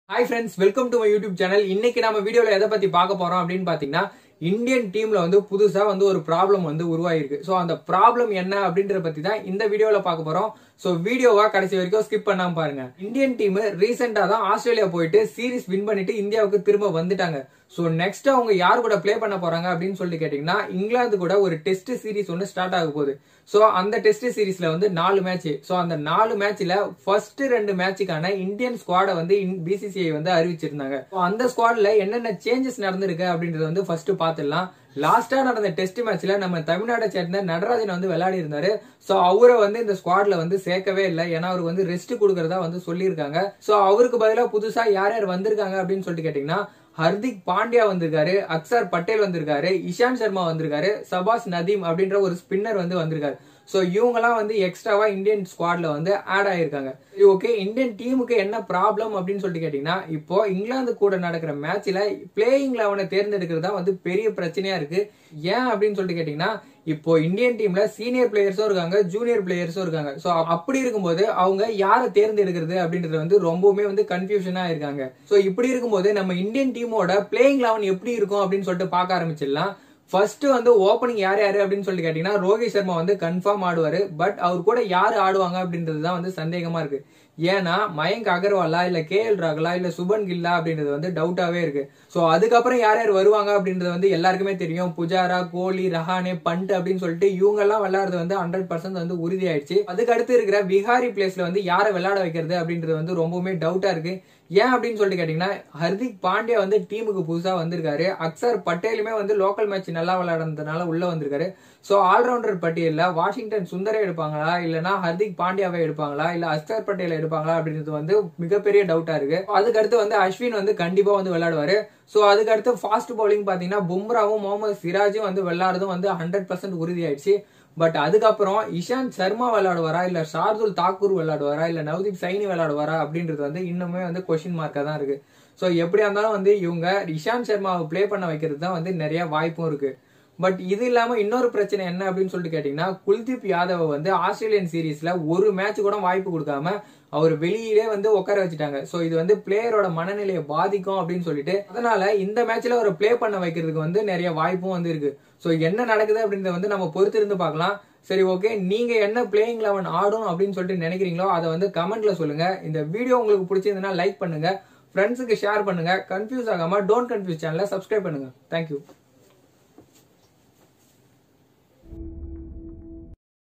hi friends welcome to my YouTube channel இன்னைக்கு நம்ம வீடியோல எதை பத்தி பார்க்க போறோம் அப்படின்னு பாத்தீங்கன்னா இந்தியன் டீம்ல வந்து புதுசா வந்து ஒரு ப்ராப்ளம் வந்து உருவாயிருக்கு ஸோ அந்த ப்ராப்ளம் என்ன அப்படின்றத பத்தி தான் இந்த வீடியோல பார்க்க போறோம் ஸோ வீடியோவா கடைசி வரைக்கும் ஸ்கிப் பண்ணாம பாருங்க இந்தியன் டீம் ரீசெண்டா தான் ஆஸ்திரேலியா போயிட்டு சீரிஸ் வின் பண்ணிட்டு இந்தியாவுக்கு திரும்ப வந்துட்டாங்க ஸோ நெக்ஸ்ட் அவங்க யார் கூட ப்ளே பண்ண போறாங்க அப்படின்னு சொல்லிட்டு கேட்டீங்கன்னா இங்கிலாந்து கூட ஒரு டெஸ்ட் சீரிஸ் ஒன்று ஸ்டார்ட் ஆக போகுது ஸோ அந்த டெஸ்ட் சீரிஸ்ல வந்து நாலு மேட்ச் ஸோ அந்த நாலு மேட்ச்ல ஃபர்ஸ்ட் ரெண்டு மேட்சுக்கான இந்தியன் ஸ்குவாடை வந்து பிசிசிஐ வந்து அறிவிச்சிருந்தாங்க So, அந்த ஸ்குவாட்ல என்னென்ன சேஞ்சஸ் நடந்திருக்கு அப்படின்றத வந்து ஃபர்ஸ்ட் பார்த்துடலாம் லாஸ்டா நடந்த டெஸ்ட் மேட்ச்ல நம்ம தமிழ்நாட்டை சேர்ந்த நடராஜன் வந்து விளையாடி இருந்தாரு சோ அவரை வந்து இந்த ஸ்குவாட்ல வந்து சேர்க்கவே இல்லை ஏன்னா அவருக்கு வந்து ரெஸ்ட் கொடுக்கறதா வந்து சொல்லியிருக்காங்க சோ அவருக்கு பதிலா புதுசா யார் யார் வந்திருக்காங்க அப்படின்னு சொல்லிட்டு கேட்டீங்கன்னா ஹர்திக் பாண்டியா வந்திருக்காரு அக்சர் பட்டேல் வந்திருக்காரு இஷாந்த் சர்மா வந்திருக்காரு சபாஸ் நதீம் அப்படின்ற ஒரு ஸ்பின்னர் வந்து வந்திருக்காரு ஸோ இவங்கெல்லாம் வந்து எக்ஸ்ட்ராவா இந்தியன் ஸ்குவாட்ல வந்து ஆட் ஆயிருக்காங்க ஓகே இந்தியன் டீமுக்கு என்ன ப்ராப்ளம் அப்படின்னு சொல்லிட்டு கேட்டீங்கன்னா இப்போ இங்கிலாந்து கூட நடக்கிற மேட்ச்ல பிளேயிங் லெவனை தேர்ந்தெடுக்கிறது தான் வந்து பெரிய பிரச்சனையா இருக்கு ஏன் அப்படின்னு சொல்லிட்டு கேட்டீங்கன்னா இப்போ இந்தியன் டீம்ல சீனியர் பிளேயர்ஸும் இருக்காங்க ஜூனியர் பிளேயர்ஸும் இருக்காங்க ஸோ அப்படி இருக்கும்போது அவங்க யாரை தேர்ந்தெடுக்கிறது அப்படின்றது வந்து ரொம்பவுமே வந்து கன்ஃபியூஷனா இருக்காங்க ஸோ இப்படி இருக்கும்போது நம்ம இந்தியன் டீமோட பிளேயிங் லெவன் எப்படி இருக்கும் அப்படின்னு சொல்லிட்டு பார்க்க ஆரம்பிச்சிடலாம் ஃபர்ஸ்ட் வந்து ஓப்பனிங் யார் யாரு அப்படின்னு சொல்லிட்டு கேட்டீங்கன்னா ரோஹித் சர்மா வந்து கன்ஃபார்ம் ஆடுவாரு பட் அவர் கூட யாரு ஆடுவாங்க அப்படின்றது தான் வந்து சந்தேகமா இருக்கு ஏன்னா மயங்க் அகர்வாலா இல்ல கே எல் ராகுலா இல்ல சுபன் கில்லா அப்படின்றது வந்து டவுட்டாவே இருக்கு சோ அதுக்கப்புறம் யார் யார் வருவாங்க அப்படின்றது வந்து எல்லாருக்குமே தெரியும் புஜாரா கோலி ரஹானே பண்ட் அப்படின்னு சொல்லிட்டு இவங்க எல்லாம் விளையாடுறது வந்து ஹண்ட்ரட் பர்சன்ட் வந்து உறுதி ஆயிடுச்சு அதுக்கு அடுத்து இருக்கிற விஹாரி பிளேஸ்ல வந்து யாரை விளையாட வைக்கிறது அப்படின்றது வந்து ரொம்பவுமே டவுட்டா இருக்கு ஏன் அப்படின்னு சொல்லிட்டு கேட்டீங்கன்னா ஹர்திக் பாண்டியா வந்து டீமுக்கு புதுசா வந்திருக்காரு அக்சர் பட்டேலுமே வந்து லோக்கல் மேட்ச் நல்லா விளையாடுறதுனால உள்ள வந்திருக்காரு ஸோ ஆல்ரவுண்டர் பட்டியலில் வாஷிங்டன் சுந்தரை எடுப்பாங்களா இல்லைனா ஹர்திக் பாண்டியாவை எடுப்பாங்களா இல்ல அக்சர் பட்டேலை எடுப்பாங்களா அப்படின்றது வந்து மிகப்பெரிய டவுட்டா இருக்கு அதுக்கு அடுத்து வந்து அஸ்வின் வந்து கண்டிப்பா வந்து விளையாடுவாரு ஸோ அதுக்கு அடுத்து ஃபாஸ்ட் பவுலிங் பாத்தீங்கன்னா பும்ராவும் முகமது சிராஜும் வந்து விளையாடுறதும் வந்து ஹண்ட்ரட் பர்சன்ட் உறுதி ஆயிடுச்சு பட் அதுக்கப்புறம் இஷாந்த் சர்மா விளையாடுவாரா இல்ல ஷார்துல் தாக்கூர் விளையாடுவாரா இல்ல நவதீப் சைனி விளையாடுவாரா அப்படின்றது வந்து இன்னுமே வந்து கொஸ்டின் மார்க்கா தான் இருக்கு ஸோ எப்படியா இருந்தாலும் வந்து இவங்க இஷாந்த் சர்மாவை ப்ளே பண்ண வைக்கிறது தான் வந்து நிறைய வாய்ப்பும் இருக்கு பட் இது இல்லாம இன்னொரு பிரச்சனை என்ன அப்படின்னு சொல்லிட்டு கேட்டீங்கன்னா குல்தீப் யாதவ வந்து ஆஸ்திரேலியன் சீரீஸ்ல ஒரு மேட்ச் கூட வாய்ப்பு கொடுக்காம அவர் வெளியிலே வந்து உட்கார வச்சுட்டாங்க சோ இது வந்து பிளேயரோட மனநிலையை பாதிக்கும் அப்படின்னு சொல்லிட்டு அதனால இந்த மேட்ச்ல ஒரு ப்ளே பண்ண வைக்கிறதுக்கு வந்து நிறைய வாய்ப்பும் வந்து இருக்கு சோ என்ன நடக்குது அப்படின்றத வந்து நம்ம பொறுத்திருந்து பார்க்கலாம் சரி ஓகே நீங்க என்ன பிளேயிங் லெவன் ஆடும் அப்படின்னு சொல்லிட்டு நினைக்கிறீங்களோ அதை வந்து கமெண்ட்ல சொல்லுங்க இந்த வீடியோ உங்களுக்கு பிடிச்சிருந்ததுன்னா லைக் பண்ணுங்க ஃப்ரெண்ட்ஸுக்கு ஷேர் பண்ணுங்க கன்ஃபியூஸ் ஆகாம டோன்ட் கன்ஃபியூஸ் சேனலை சப்ஸ்கிரைப் பண்ணுங்க தேங்க்யூ